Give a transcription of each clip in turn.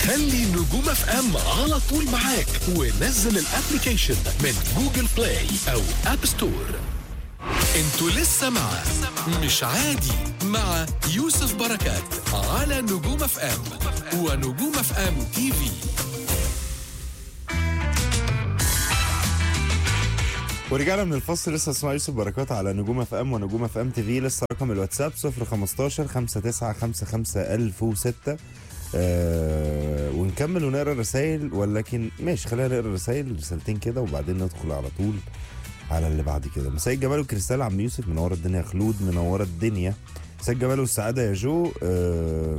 خلي نجوم اف ام على طول معاك ونزل الابليكيشن من جوجل بلاي او اب ستور انتوا لسه مع مش عادي مع يوسف بركات على نجوم اف ام ونجوم اف ام تي في ورجعنا من الفصل لسه اسمع يوسف بركات على نجوم اف ام ونجوم اف ام تي في لسه رقم الواتساب 015 5955 1006 آه ونكمل ونقرا الرسايل ولكن ماشي خلينا نقرا الرسايل رسالتين كده وبعدين ندخل على طول على اللي بعد كده مساء الجمال والكريستال عم يوسف منوره الدنيا يا خلود منوره الدنيا مساء الجمال والسعاده يا جو آه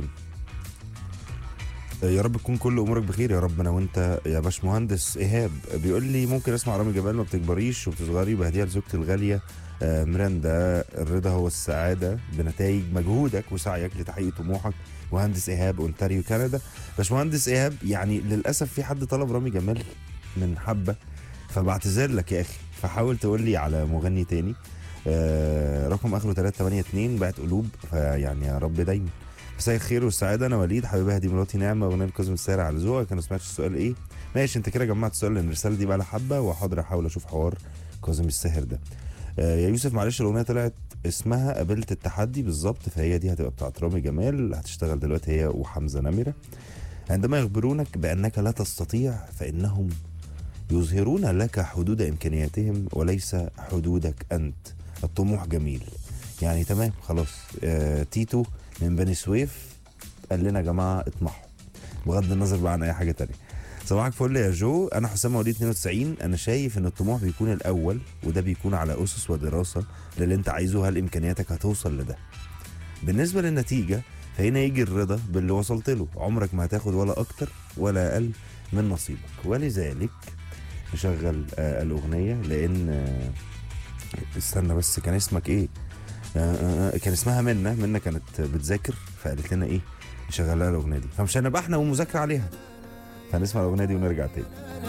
يا رب تكون كل امورك بخير يا رب انا وانت يا باشمهندس ايهاب بيقول لي ممكن اسمع رامي جمال ما بتكبريش وبتصغري بهديها لزوجتي الغاليه آه، ميراندا الرضا هو السعاده بنتائج مجهودك وسعيك لتحقيق طموحك مهندس ايهاب اونتاريو كندا باشمهندس ايهاب يعني للاسف في حد طلب رامي جمال من حبه فبعتذر لك يا اخي فحاول تقول لي على مغني تاني آه رقم اخره 382 بعت قلوب فيعني يا رب دايما مساء الخير والسعاده انا وليد حبيبي هدي مراتي نعمه اغنيه الكاظم الساهر على ذوقك انا ما سمعتش السؤال ايه ماشي انت كده جمعت السؤال لان الرساله دي بقى لها حبه وحاضر احاول اشوف حوار كاظم الساهر ده آه يا يوسف معلش الاغنيه طلعت اسمها قابلت التحدي بالظبط فهي دي هتبقى بتاعت رامي جمال هتشتغل دلوقتي هي وحمزه نمره عندما يخبرونك بانك لا تستطيع فانهم يظهرون لك حدود امكانياتهم وليس حدودك انت الطموح جميل يعني تمام خلاص آه تيتو من بني سويف قال لنا يا جماعه اطمحوا بغض النظر بقى عن اي حاجه تانية صباحك فل يا جو انا حسام مواليد 92 انا شايف ان الطموح بيكون الاول وده بيكون على اسس ودراسه للي انت عايزه هل امكانياتك هتوصل لده بالنسبه للنتيجه فهنا يجي الرضا باللي وصلت له عمرك ما هتاخد ولا اكتر ولا اقل من نصيبك ولذلك نشغل آه الاغنيه لان آه استنى بس كان اسمك ايه آه آه كان اسمها منة منة كانت بتذاكر فقالت لنا ايه نشغل لها الاغنيه دي فمش هنبقى احنا ومذاكره عليها فنسمع الاغنيه دي ونرجع تاني